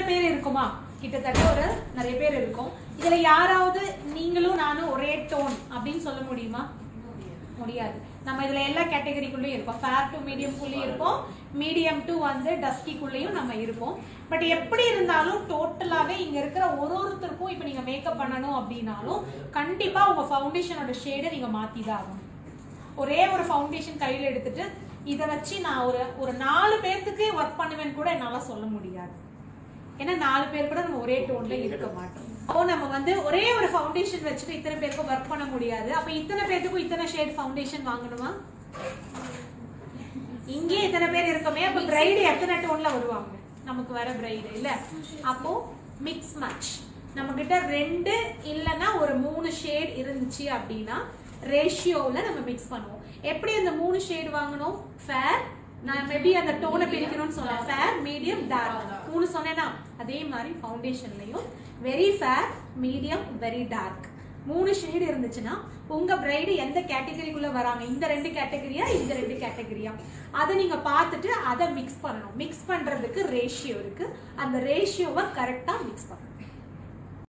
பேர் இருக்குமா கிட்டத்தட்ட ஒரு நிறைய பேர் இருக்கும் இதுல யாராவது நீங்களும் நானும் ஒரே டோன் அப்படின்னு சொல்ல முடியுமா முடியாது நம்ம இதுல எல்லா கேட்டகரிக்குள்ளேயும் இருப்போம் ஃபேர் டு மீடியம் குள்ளேயும் இருப்போம் மீடியம் டு வந்து டஸ்கிக்குள்ளேயும் நம்ம இருப்போம் பட் எப்படி இருந்தாலும் டோட்டலாவே இங்க இருக்கிற ஒரு ஒருத்தருக்கும் இப்போ நீங்க மேக்கப் பண்ணணும் அப்படின்னாலும் கண்டிப்பா உங்க ஃபவுண்டேஷனோட ஷேடை நீங்க மாத்தி தான் ஆகணும் ஒரே ஒரு ஃபவுண்டேஷன் கையில எடுத்துட்டு இதை வச்சு நான் ஒரு ஒரு நாலு பேர்த்துக்கு ஒர்க் பண்ணுவேன்னு கூட என்னால சொல்ல முடியாது ஏன்னா நாலு பேர் கூட நம்ம ஒரே டோன்ல இருக்க மாட்டோம் அப்போ நம்ம வந்து ஒரே ஒரு ஃபவுண்டேஷன் வச்சுட்டு இத்தனை பேருக்கு ஒர்க் பண்ண முடியாது அப்ப இத்தனை பேர்த்துக்கும் இத்தனை ஷேட் ஃபவுண்டேஷன் வாங்கணுமா இங்கே இத்தனை பேர் இருக்கோமே அப்ப பிரைடு எத்தனை டோன்ல வருவாங்க நமக்கு வர பிரைடு இல்ல அப்போ மிக்ஸ் மேட்ச் நம்ம கிட்ட ரெண்டு இல்லனா ஒரு மூணு ஷேட் இருந்துச்சு அப்படின்னா ரேஷியோவில் நம்ம மிக்ஸ் பண்ணுவோம் எப்படி அந்த மூணு ஷேட் வாங்கணும் ஃபேர் நான் மேபி அந்த டோனை பிரிக்கணும்னு சொன்னேன் ஃபேர் மீடியம் டார்க் மூணு சொன்னேன்னா அதே மாதிரி ஃபவுண்டேஷன்லயும் very fair medium very dark மூணு ஷேடு இருந்துச்சுன்னா உங்க பிரைடு எந்த கேட்டகரிக்குள்ள வராங்க இந்த ரெண்டு கேட்டகரியா இந்த ரெண்டு கேட்டகரியா அதை நீங்க பார்த்துட்டு அதை மிக்ஸ் பண்ணணும் மிக்ஸ் பண்றதுக்கு ரேஷியோ இருக்கு அந்த ரேஷியோவை கரெக்டா மிக்ஸ் பண்ணணும்